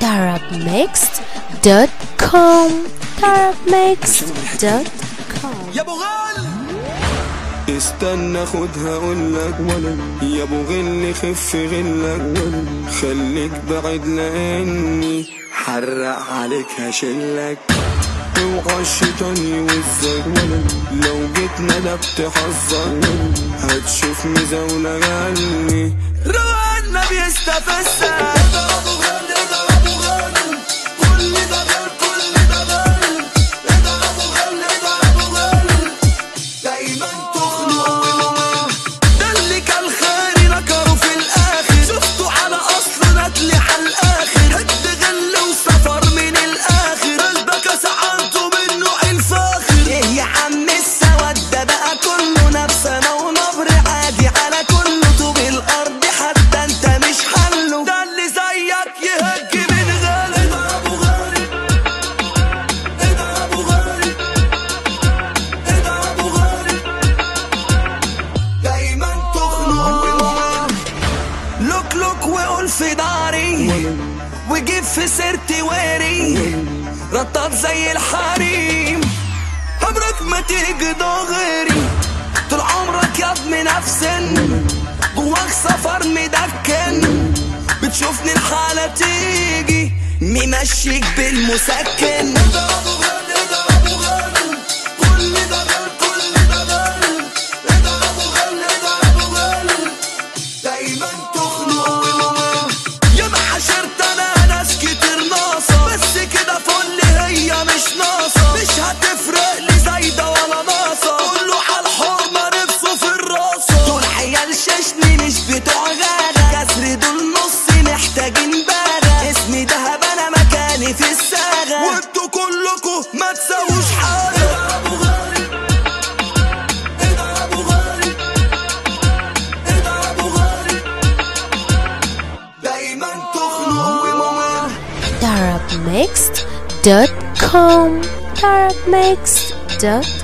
tarabmixed.com tarabmixed.com يا ابو غال استنى خدها اقولك يا ابو غل خف غلك خليك بعيد لاني حرق عليك هشلك اوعى الشيطان يوزك لو جيت ندبت حظك هتشوف مزاولة غني روقنا بيستفزك دايما تخنق ده اللي كان خيري نكره في الاخر شفته على اصل ندلي على الاخر هد غل وسفر من الاخر قلبك سعرته منه الفاخر ايه يا عم السواد ده بقى كله نفسنا ونبر عادي على كله طوب الارض حتى انت مش حله ده اللي زيك يهج من غالي ده ابو غالي ايه ده ابو غالي ايه ده ابو غالي دايما تخنق لوك لوك وقول في داري وجيب في سيرتي واري رطب زي الحريم عمرك ما تيجي ضغري طول عمرك يا ابن نفس جواك سفر مدكن بتشوفني الحالة تيجي ممشيك بالمسكن ده ابو غالي ده ابو غالي كل ده غير كل ده غالي ايه ده ابو غالي ده ابو غالي دايما تخنق يا ما حشرت انا ناس كتير ناقصة بس كده فل هي مش ناقصة مش هتفرق لي زايدة ولا ناقصة كله على الحرمة نفسه في الراسة دول عيال ششني مش بتوع غاغة كسر دول نص محتاجين باغة اسمي دهب انا مكاني في الساغة وانتوا كلكوا ما تساووش حاجة ده ابو غالي ايه ده ابو غالي ايه ده ابو غالي دايما تخنق tarabmixed.com tarabmixed.com